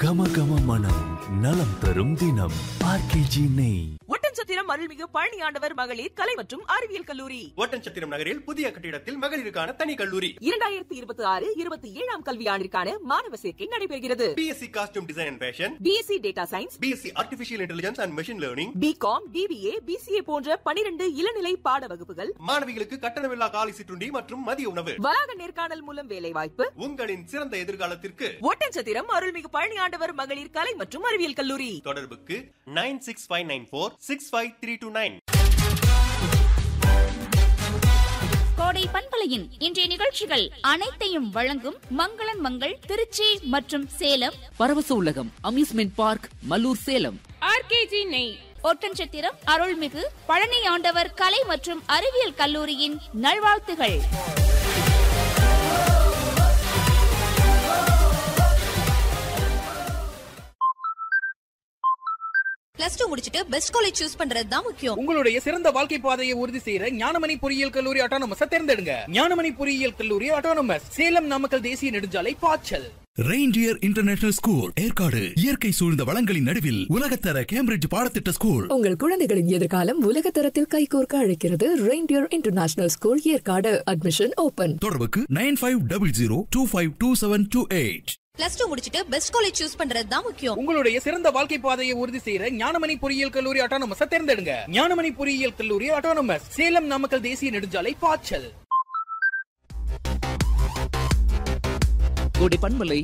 கம கம மனம் நலம் தரும் தினம் ஆர்கேஜி நெய் ஒட்டன்சத்திரம் அருள்மிகு பழனி ஆண்டவர் மகளிர் கலை மற்றும் அறிவியல் கல்லூரி ஓட்டன்சத்திரம் நகரில் புதிய கட்டிடத்தில் மகளிருக்கான தனி கல்லூரி இரண்டாயிரத்தி இருபத்தி ஆறு இருபத்தி ஏழாம் கல்வியாண்டிற்கான மாணவ சேர்க்கை நடைபெறுகிறது BSc costume design and fashion BSc data science BSc artificial intelligence and machine learning BCom BBA BCA போன்ற பனிரெண்டு இளநிலை பாட வகுப்புகள் மாணவிகளுக்கு கட்டணமில்லா காலை சிற்றுண்டி மற்றும் மதிய உணவு வளாக நேர்காணல் மூலம் வேலை வாய்ப்பு உங்களின் சிறந்த எதிர்காலத்திற்கு ஒட்டன்சத்திரம் அருள்மிகு பழனி ஆண்டவர் மகளிர் கலை மற்றும் அறிவியல் கல்லூரி தொடர்புக்கு nine six five nine four six five three two nine கோடை பண்பலையின் இன்றைய நிகழ்ச்சிகள் அனைத்தையும் வழங்கும் மங்களன் மங்கள் திருச்சி மற்றும் Salem Paravasa Ulagam amusement park Mallur Salem RKG நெய் ஒட்டன்சத்திரம் அருள்மிகு பழனி ஆண்டவர் கலை மற்றும் அறிவியல் கல்லூரியின் நல்வாழ்த்துகள் பிளஸ் டூ முடிச்சிட்டு பெஸ்ட் காலேஜ் சூஸ் பண்றது தான் முக்கியம் உங்களுடைய சிறந்த வாழ்க்கை பாதையை உறுதி செய்யற ஞானமணி பொறியியல் கல்லூரி ஆட்டோனமஸ் தேர்ந்தெடுங்க ஞானமணி பொறியியல் கல்லூரி ஆட்டோனமஸ் சேலம் நாமக்கல் தேசிய நெடுஞ்சாலை பாய்ச்சல் ரெயின்டியர் இன்டர்நேஷனல் ஸ்கூல் ஏற்காடு இயற்கை சூழ்ந்த வளங்களின் நடுவில் உலகத்தர கேம்பிரிட்ஜ் பாடத்திட்ட ஸ்கூல் உங்கள் குழந்தைகளின் எதிர்காலம் உலக தரத்தில் கைகோர்க்க அழைக்கிறது reindeer international school Yercaud admission open தொடர்புக்கு nine five double zero two five two seven two eight plus two முடிச்சிட்டு பெஸ்ட் காலேஜ் சூஸ் பண்றது தான் முக்கியம் உங்களுடைய சிறந்த வாழ்க்கை பாதையை உறுதி செய்யற ஞானமணி பொறியியல் கல்லூரி ஆட்டோனமஸ் தேர்ந்தெடுங்க ஞானமணி பொறியியல் கல்லூரி ஆட்டோனமஸ் சேலம் நாமக்கல் தேசிய நெடுஞ்சாலை பாய்ச்சல் கோடை பண்பலை